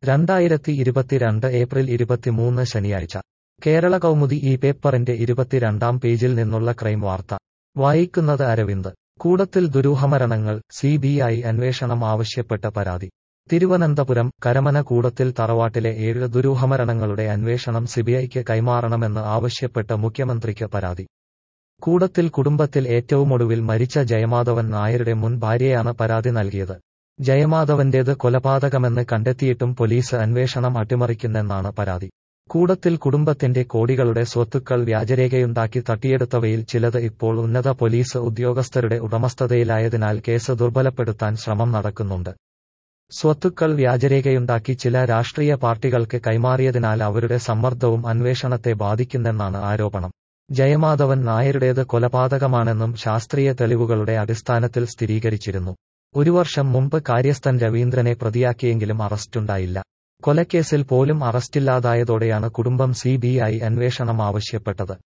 രണ്ടായിരത്തി ഇരുപത്തിരണ്ട് ഏപ്രിൽ ഇരുപത്തിമൂന്ന് ശനിയാഴ്ച കേരള കൗമുദി ഈ പേപ്പറിന്റെ ഇരുപത്തിരണ്ടാം പേജിൽ നിന്നുള്ള ക്രൈം വാർത്ത വായിക്കുന്നത് അരവിന്ദ് കൂടത്തിൽ ദുരൂഹമരണങ്ങൾ സി ബി ഐ അന്വേഷണം ആവശ്യപ്പെട്ട പരാതി തിരുവനന്തപുരം കരമന കൂടത്തിൽ തറവാട്ടിലെ ഏഴ് ദുരൂഹമരണങ്ങളുടെ അന്വേഷണം സിബിഐക്ക് കൈമാറണമെന്ന് ആവശ്യപ്പെട്ട് മുഖ്യമന്ത്രിക്ക് പരാതി കൂടത്തിൽ കുടുംബത്തിൽ ഏറ്റവുമൊടുവിൽ മരിച്ച ജയമാധവൻ നായരുടെ മുൻ ഭാര്യയാണ് പരാതി നൽകിയത് ജയമാധവന്റേത് കൊലപാതകമെന്ന് കണ്ടെത്തിയിട്ടും പോലീസ് അന്വേഷണം അട്ടിമറിക്കുന്നെന്നാണ് പരാതി കൂടത്തിൽ കുടുംബത്തിന്റെ കോടികളുടെ സ്വത്തുക്കൾ വ്യാജരേഖയുണ്ടാക്കി തട്ടിയെടുത്തവയിൽ ചിലത് ഇപ്പോൾ ഉന്നത പോലീസ് ഉദ്യോഗസ്ഥരുടെ ഉടമസ്ഥതയിലായതിനാൽ കേസ് ദുർബലപ്പെടുത്താൻ ശ്രമം നടക്കുന്നുണ്ട് സ്വത്തുക്കൾ വ്യാജരേഖയുണ്ടാക്കി ചില രാഷ്ട്രീയ പാർട്ടികൾക്ക് കൈമാറിയതിനാൽ അവരുടെ സമ്മർദ്ദവും അന്വേഷണത്തെ ബാധിക്കുന്നെന്നാണ് ആരോപണം ജയമാധവൻ നായരുടേത് കൊലപാതകമാണെന്നും ശാസ്ത്രീയ തെളിവുകളുടെ അടിസ്ഥാനത്തിൽ സ്ഥിരീകരിച്ചിരുന്നു ഒരു വർഷം മുമ്പ് കാര്യസ്ഥൻ രവീന്ദ്രനെ പ്രതിയാക്കിയെങ്കിലും അറസ്റ്റുണ്ടായില്ല കൊലക്കേസിൽ പോലും അറസ്റ്റില്ലാതായതോടെയാണ് കുടുംബം സി ബി ഐ അന്വേഷണം ആവശ്യപ്പെട്ടത്